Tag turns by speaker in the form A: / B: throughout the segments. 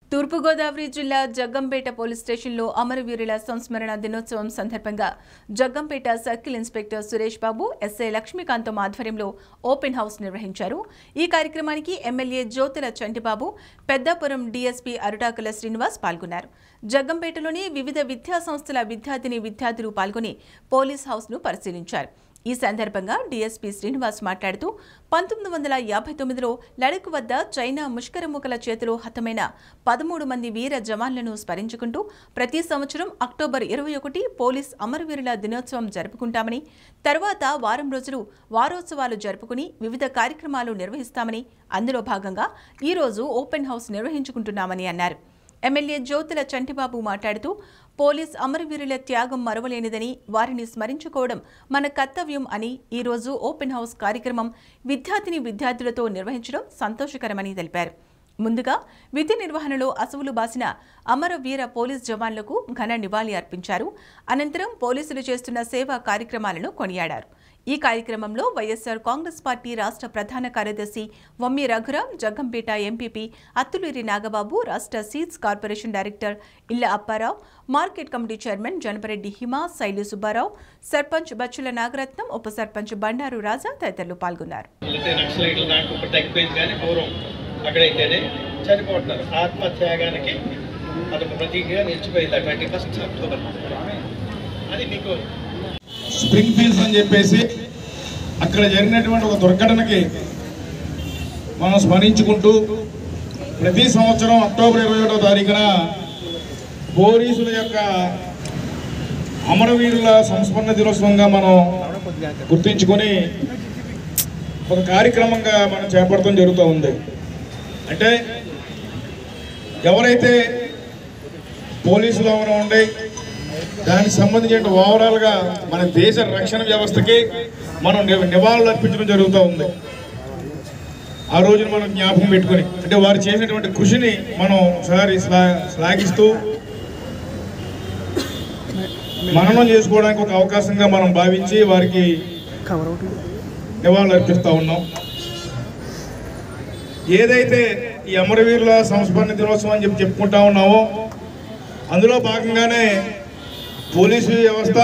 A: తూర్పుగోదావరి జిల్లా జగ్గంపేట పోలీస్ స్టేషన్లో అమరవీరుల సంస్మరణ దినోత్సవం సందర్భంగా Jaggampeta circle inspector Suresh Babu SI Lakshmikantham ఆధ్వర్యంలో ఓపెన్ హౌస్ నిర్వహించారు ఈ కార్యక్రమానికి ఎమ్మెల్యే జ్యోతుల చంటిబాబు పెద్దాపురం డీఎస్పీ అరుటాకుల శ్రీనివాస్ పాల్గొన్నారు జగ్గంపేటలోని వివిధ విద్యా సంస్థల విద్యార్థిని విద్యార్థులు పాల్గొని పోలీస్ హౌస్ను పరిశీలించారు ఈ సందర్భంగా డీఎస్పీ శ్రీనివాస్ మాట్లాడుతూ పంతొమ్మిది వందల యాభై తొమ్మిదిలో లడక్ వద్ద చైనా ముష్కరముకల చేతిలో హతమైన పదమూడు మంది వీర జవాన్లను స్మరించుకుంటూ ప్రతి సంవత్సరం అక్టోబర్ ఇరవై ఒకటి పోలీస్ అమరవీరుల దినోత్సవం జరుపుకుంటామని తర్వాత వారం రోజులు వారోత్సవాలు జరుపుకుని వివిధ కార్యక్రమాలు నిర్వహిస్తామని అందులో భాగంగా ఈ రోజు ఓపెన్ హౌస్ నిర్వహించుకుంటున్నామని అన్నారు ఎమ్మెల్యే జ్యోతుల చంటిబాబు మాట్లాడుతూ పోలీస్ అమరవీరుల త్యాగం మరవలేనిదని వారిని స్మరించుకోవడం మన కర్తవ్యం అని ఈ రోజు ఓపెన్ హౌస్ కార్యక్రమం విద్యార్థిని విద్యార్థులతో నిర్వహించడం సంతోషకరమని తెలిపారు ముందుగా విధి నిర్వహణలో అసువులు బాసిన అమరవీర పోలీస్ జవాన్లకు ఘన నివాళి అర్పించారు అనంతరం పోలీసులు చేస్తున్న సేవా కార్యక్రమాలను కొనియాడారు ఈ కార్యక్రమంలో వైఎస్సార్ కాంగ్రెస్ పార్టీ రాష్ట్ర ప్రధాన కార్యదర్శి వమ్మి రఘురాం జగ్గంపేట ఎంపీపీ అత్తులూరి నాగబాబు రాష్ట్ర seeds corporation director Illa Apparao market committee chairman Janapareddy Hima Shaili Subbarao sarpanch Bachula Nagaratnam ఉప సర్పంచ్ బండారు రాజా తదితరులు పాల్గొన్నారు
B: వెళితే నక్సలైట్లు నాకు ఇప్పుడు తగ్గిపోయింది కానీ పూర్వం అక్కడైతేనే చనిపోతున్నారు ఆత్మత్యాగానికి అదొక ప్రతీకగా నిలిచిపోయింది ట్వంటీ ఫస్ట్ అక్టోబర్ అది మీకు
C: స్ప్రింగ్ ఫీల్డ్స్ అని చెప్పేసి అక్కడ జరిగినటువంటి ఒక దుర్ఘటనకి మనం స్మరించుకుంటూ ప్రతి సంవత్సరం అక్టోబర్ ఇరవై ఒకటో తారీఖున పోలీసుల యొక్క అమరవీరుల సంస్మరణ దినోత్సవంగా మనం గుర్తించుకొని ఒక కార్యక్రమంగా మనం చేపడటం జరుగుతూ ఉంది అంటే ఎవరైతే పోలీసులు ఎవరు ఉండే దానికి సంబంధించిన ఓవరాల్గా మన దేశ రక్షణ వ్యవస్థకి మనం ని- నివాళులు అర్పించడం జరుగుతూ ఉంది ఆ రోజున మనం జ్ఞాపకం పెట్టుకొని అంటే వారు చేసినటువంటి కృషిని మనం ఒకసారి శ్లా- శ్లాఘిస్తూ మననం చేసుకోవడానికి ఒక అవకాశంగా మనం భావించి వారికి నివాళులు అర్పిస్తూ ఉన్నాం ఏదైతే ఈ అమరవీరుల సంస్మరణ దినోత్సవం అని చెప్పి చెప్పుకుంటా ఉన్నామో అందులో భాగంగానే పోలీసు వ్యవస్థ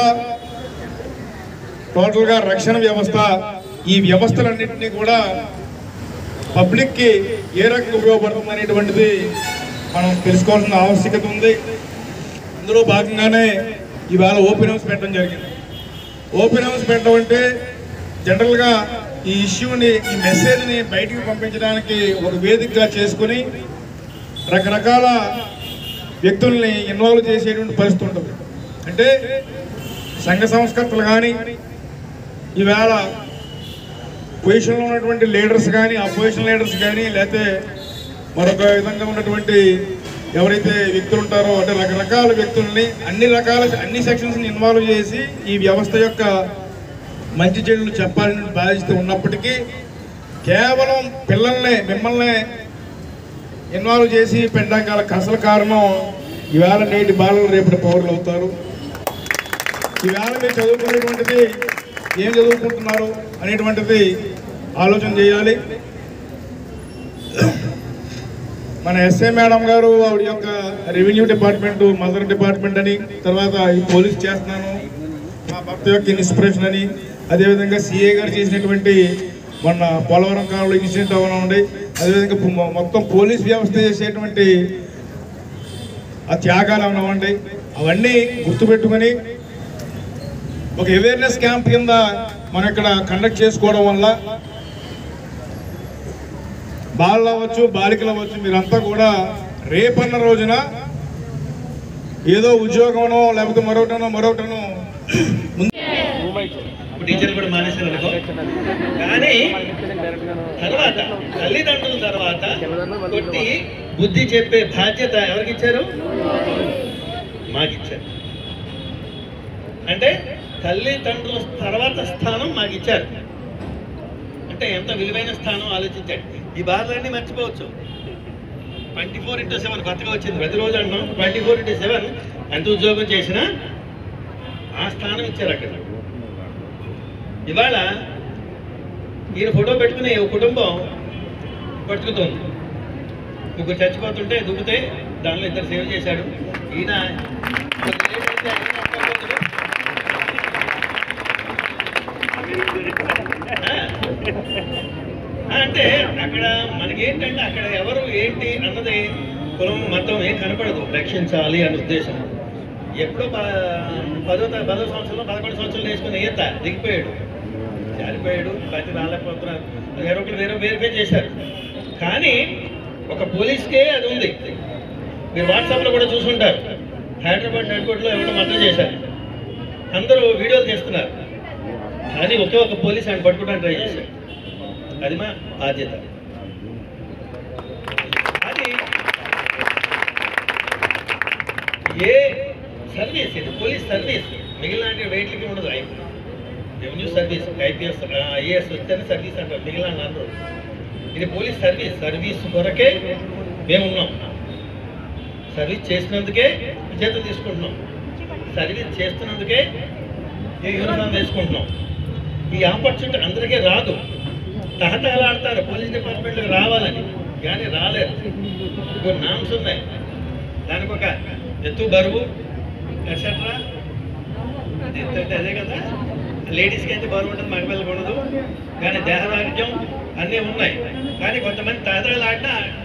C: టోటల్గా రక్షణ వ్యవస్థ ఈ వ్యవస్థలన్నింటినీ కూడా పబ్లిక్కి ఏ రకంగా ఉపయోగపడుతుంది అనేటువంటిది మనం తెలుసుకోవాల్సిన ఆవశ్యకత ఉంది అందులో భాగంగానే ఇవాళ ఓపెన్ హౌస్ పెట్టడం జరిగింది ఓపెన్ హౌస్ పెట్టడం అంటే జనరల్గా ఈ ఇష్యూని ఈ మెసేజ్ని బయటికి పంపించడానికి ఒక వేదికగా చేసుకుని రకరకాల వ్యక్తుల్ని ఇన్వాల్వ్ చేసేటువంటి పరిస్థితి ఉంటుంది అంటే సంఘ సంస్కర్తలు కానీ ఈవేళ పొజిషన్లో ఉన్నటువంటి లీడర్స్ కానీ అపోజిషన్ లీడర్స్ కానీ లేకపోతే మరొక విధంగా ఉన్నటువంటి ఎవరైతే వ్యక్తులు ఉంటారో అంటే రకరకాల వ్యక్తుల్ని అన్ని రకాల అన్ని సెక్షన్స్ని ఇన్వాల్వ్ చేసి ఈ వ్యవస్థ యొక్క మంచి చెడులు చెప్పాలని బాధ్యత ఉన్నప్పటికీ కేవలం పిల్లల్ని మిమ్మల్ని ఇన్వాల్వ్ చేసి పెట్టడానికి గల అసలు కారణం ఈవేళ నేటి బాలలు రేపటి పౌరులు అవుతారు ఈవేళ మీరు చదువుకునేటువంటిది ఏం చదువుకుంటున్నారు అనేటువంటిది ఆలోచన చేయాలి మన ఎస్ఏ మేడం గారు ఆవిడ యొక్క రెవెన్యూ డిపార్ట్మెంట్ మదర్ డిపార్ట్మెంట్ అని తర్వాత ఈ పోలీస్ చేస్తున్నాను మా భర్త యొక్క ఇన్స్పిరేషన్ అని అదేవిధంగా సిఏ గారు చేసినటువంటి మొన్న పోలవరం కాలంలో ఇన్సిడెంట్ అవనండి అదేవిధంగా మొ- మొత్తం పోలీస్ వ్యవస్థ చేసేటువంటి ఆ త్యాగాలు అవనవండి అవన్నీ గుర్తుపెట్టుకొని ఒక అవేర్నెస్ క్యాంప్ కింద మనం ఇక్కడ కండక్ట్ చేసుకోవడం వల్ల బాలలు అవ్వచ్చు బాలికలు అవ్వచ్చు మీరంతా కూడా రేపన్న రోజున ఏదో ఉద్యోగమనో లేకపోతే మరొకటనో మరొకటనో ముందు
B: ఇప్పుడు టీచర్ కూడా మానేశారు అనుకో కానీ తర్వాత తల్లిదండ్రుల తర్వాత కొట్టి బుద్ధి చెప్పే బాధ్యత ఎవరికి ఇచ్చారు మాకు ఇచ్చారు అంటే తల్లిదండ్రుల తర్వాత స్థానం మాకు ఇచ్చారు అంటే ఎంత విలువైన స్థానం ఆలోచించండి ఈ బాధలన్నీ మర్చిపోవచ్చు ట్వంటీ ఫోర్ ఇంటూ సెవెన్ కొత్తగా వచ్చింది ప్రతిరోజు అంటున్నాం ట్వంటీ ఫోర్ ఇంటూ సెవెన్ ఎంత ఉద్యోగం చేసినా ఆ స్థానం ఇచ్చారు అక్కడ ఇవాళ ఈయన ఫోటో పెట్టుకుని ఒక కుటుంబం బతుకుతోంది ముగ్గురు చచ్చిపోతుంటే దుబ్బితే దానిలో ఇద్దరు సేవ్ చేశాడు ఈయన కొద్ది లేట్ అయితే ఆయన ఒక్క ఆ, అంటే అక్కడ మనకేంటంటే అక్కడ ఎవరు ఏంటి అన్నది కులం మతం ఏం కనపడదు రక్షించాలి అనే ఉద్దేశం ఎప్పుడో ప- పదో త- పదో సంవత్సరంలో పదకొండు సంవత్సరాలు వేసుకుని ఈత దిగిపోయాడు జారిపోయాడు బయట రాలేకపోతున్నారు వేరే ఒకరు వేరే వేరిఫై చేశారు కానీ ఒక పోలీస్కే అది ఉంది మీరు వాట్సాప్లో కూడా చూసుంటారు హైదరాబాద్ నడికోట్లో ఎవరో మర్డర్ చేశారు అందరూ వీడియోలు తీస్తున్నారు కానీ ఒకే ఒక పోలీస్ ఆయన పట్టుకోవడానికి ట్రై చేశారు అది మా బాధ్యత అది ఏ సర్వీస్ ఇది పోలీస్ సర్వీస్ మిగిలిన వెయిట్లకి ఉండదు రెవెన్యూ సర్వీస్ ఐపీఎస్ ఐఏఎస్ వస్తేనే సర్వీస్ అంటారు మిగిలిన అందరూ ఇది పోలీస్ సర్వీస్ సర్వీస్ కొరకే మేము ఉన్నాం సర్వీస్ చేసినందుకే జీతం తీసుకుంటున్నాం సర్వీస్ చేస్తున్నందుకే ఈ యూనిఫామ్ వేసుకుంటున్నాం ఈ ఆపర్చునిటీ అందరికీ రాదు తహతహలాడతారు పోలీస్ డిపార్ట్మెంట్కి రావాలని కానీ రాలేరు కొన్ని నామ్స్ ఉన్నాయి దానికి ఒక ఎత్తు బరువు ఎట్సెట్రా ఎత్తు అంటే అదే కదా లేడీస్కి అయితే బరువు ఉంటుంది మగపిల్లలకు ఉండదు కానీ దేహదార్ఢ్యం అన్నీ ఉన్నాయి కానీ కొంతమంది తహతహలాడినా